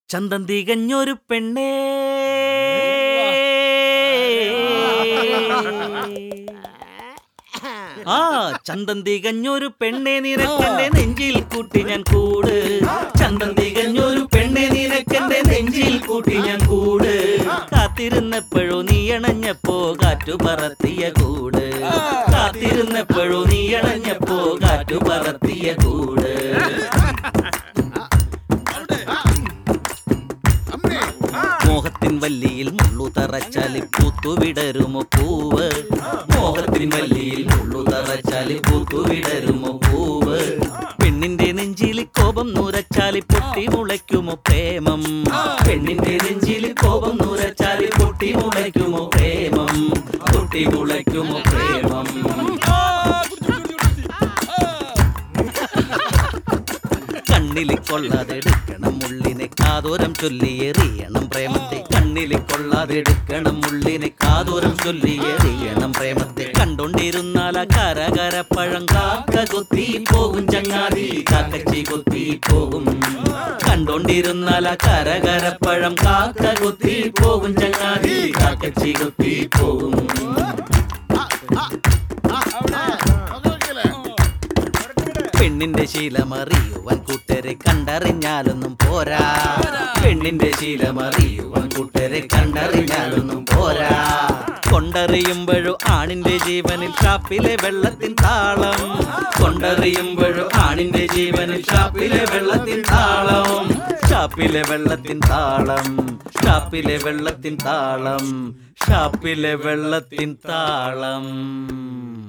ചന്തം തികഞ്ഞൊരു പെണ്ണേ ആ ചന്തം തികഞ്ഞൊരു പെണ്ണെ നിനക്കെന്റെ നെഞ്ചിൽ കൂട്ടി ഞാൻ കൂട് ചന്തം തികഞ്ഞൊരു പെണ്ണെ നിനക്കെന്റെ നെഞ്ചിൽ കൂട്ടി ഞാൻ കൂട് കാത്തിരുന്നപ്പോഴോ നീ അണഞ്ഞപ്പോ കാറ്റു പറത്തിയ കൂട് കാത്തിരുന്നപ്പോഴോ നീ അണഞ്ഞപ്പോ കാറ്റു പറത്തിയ കൂട് മോഹത്തിൻ വല്ലിയിൽ മുള്ളു തറച്ചാലി പൂത്തുവിടരുമോ പൂവ് മോഹത്തിൻ വല്ലിയിൽ മുള്ളു തറച്ചാലി പൂത്തുവിടരുമോ പൂവ് പെണ്ണിന്റെ നെഞ്ചിൽ കോപം നൂരച്ചാലി പൊട്ടി മുളയ്ക്കുമോ പ്രേമം പെണ്ണിന്റെ നെഞ്ചിൽ കോപം നൂരച്ചാലി പൊട്ടി മുളയ്ക്കുമോ പ്രേമം പൊട്ടി മുളയ്ക്കുമോ പ്രേമം കണ്ണിൽ കൊള്ളാതെ എടുക്കണം മുള്ളിനെ കാതോരം ചൊല്ലി എറിയണം പ്രേമത്തെ കണ്ണിൽ കൊള്ളാതെ എടുക്കണം മുള്ളിനെ കാതോരം ചൊല്ലി എറിയണം പ്രേമത്തെ കണ്ടോണ്ടിരുന്നാൽ ആ കരകര പഴം കാക്ക കൊത്തി പോകും ചങ്ങാതി കാക്കച്ചി കൊത്തി പോകും കണ്ടോണ്ടിരുന്നാൽ ആ കരകര പഴം കാക്ക കൊത്തി പോകും ചങ്ങാതി കാക്കച്ചി കൊത്തി പോകും പെണ്ണിന്റെ ശീലമറിയുവാൻ കൂട്ടരെ കണ്ടറിഞ്ഞാലൊന്നും പോരാ പെണ്ണിന്റെ ശീലമറിയുവാൻ കൂട്ടരെ കണ്ടറിഞ്ഞാലൊന്നും പോരാ കൊണ്ടറിയുമ്പോഴോ ആണിന്റെ ജീവനിൽ ഷാപ്പിലെ വെള്ളത്തിൻ താളം കൊണ്ടറിയുമ്പോഴോ ആണിന്റെ ജീവനിൽ ഷാപ്പിലെ വെള്ളത്തിൻ താളം ഷാപ്പിലെ വെള്ളത്തിൻ താളം ഷാപ്പിലെ വെള്ളത്തിൻ താളം ഷാപ്പിലെ വെള്ളത്തിൻ താളം